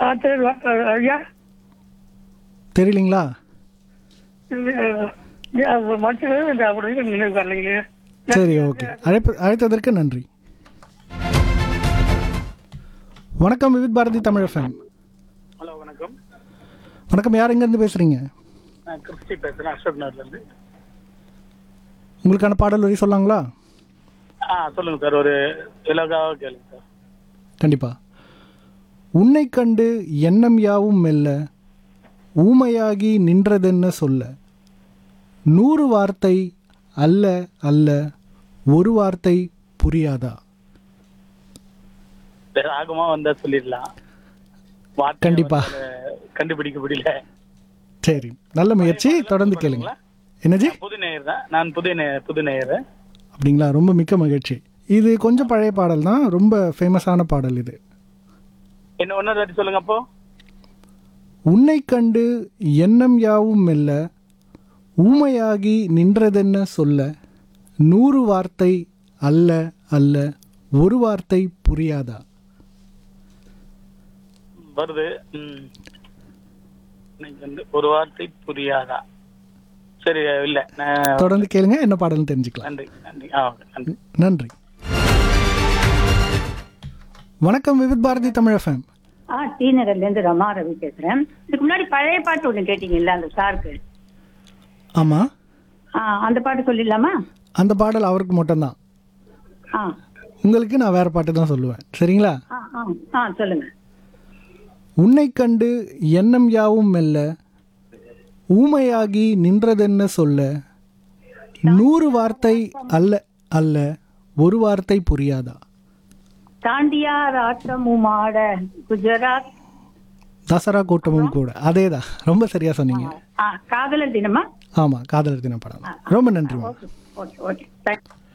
ஆ சரி வா- அஹ், ஐயா தெரியலீங்களா மனுஷன் இந்த அப்படி நினைவு வரலைங்க சரி ஓகே அழைப்பு அழைத்ததற்கு நன்றி வணக்கம் விவித் பாரதி தமிழ் எஃப்எம் ஹலோ வணக்கம் வணக்கம் யார் எங்கேருந்து பேசுகிறீங்க நான் கிறிஸ்டி பேசுகிறேன் அசோக் நகர்லேருந்து உங்களுக்கான பாடல் வரி சொல்லாங்களா ஆ சொல்லுங்கள் சார் ஒரு இலகாக கேளுங்க சார் கண்டிப்பா உன்னை கண்டு எண்ணம் யாவும் மெல்ல ஊமையாகி நின்றதென்ன சொல்ல நூறு வார்த்தை அல்ல அல்ல ஒரு வார்த்தை புரியாதா ராகமா வந்தா சொல்லிடலாம் வார்த்தை கண்டிப்பா. வந்து கண்டுபிடிக்க முடியல சரி நல்ல முயற்சி தொடர்ந்து கேளுங்க என்னஜி புது நேயர் தான் நான் புது நேயர் புது நேயர் அப்படிங்களா ரொம்ப மிக்க மகிழ்ச்சி இது கொஞ்சம் பழைய பாடல் தான் ரொம்ப ஃபேமஸான பாடல் இது என்ன ஒன்னொரு வாட்டி சொல்லுங்க அப்போ உன்னை கண்டு எண்ணம் யாவும் மெல்ல ஊமையாகி நின்றதென்ன சொல்ல நூறு வார்த்தை அல்ல அல்ல ஒரு வார்த்தை புரியாதா வருது ம். இன்னைக்கு வந்து ஒரு வார்த்தை புரியாதா சரி இல்ல நான் தொடர்ந்து கேளுங்க என்ன பாடல்னு தெரிஞ்சுக்கலாம் நன்றி நன்றி ஆ ஓகே நன்றி நன்றி வணக்கம் விவித் பாரதி தமிழ் எஃப்எம் ஆ டி நகர்ல இருந்து ரமா ரவி பேசுறேன் இதுக்கு முன்னாடி பழைய பாட்டு ஒண்ணு கேட்டீங்கல்ல அந்த சாருக்கு ஆமாம் ஆ அந்த பாட்டு சொல்லிடலாமா அந்த பாடல் அவருக்கு மட்டும்தான் ஆ உங்களுக்கு நான் வேற பாட்டு தான் சொல்லுவேன் சரிங்களா ஆ ஆ ஆ சொல்லுங்க உன்னை கண்டு எண்ணம் யாவும் மெல்ல ஊமையாகி நின்றதென்ன சொல்ல நூறு வார்த்தை அல்ல அல்ல ஒரு வார்த்தை புரியாதா தாண்டியார் ஆட்டமும் ஆட குஜராத் தசரா கூட்டமும் கூட அதேதான் ரொம்ப சரியா சொன்னீங்க ஆ காதலர் தினமா ஆமா காதலர் தின படம் ரொம்ப நன்றி ஓகே ஓகே ஓகே தேங்க்ஸ்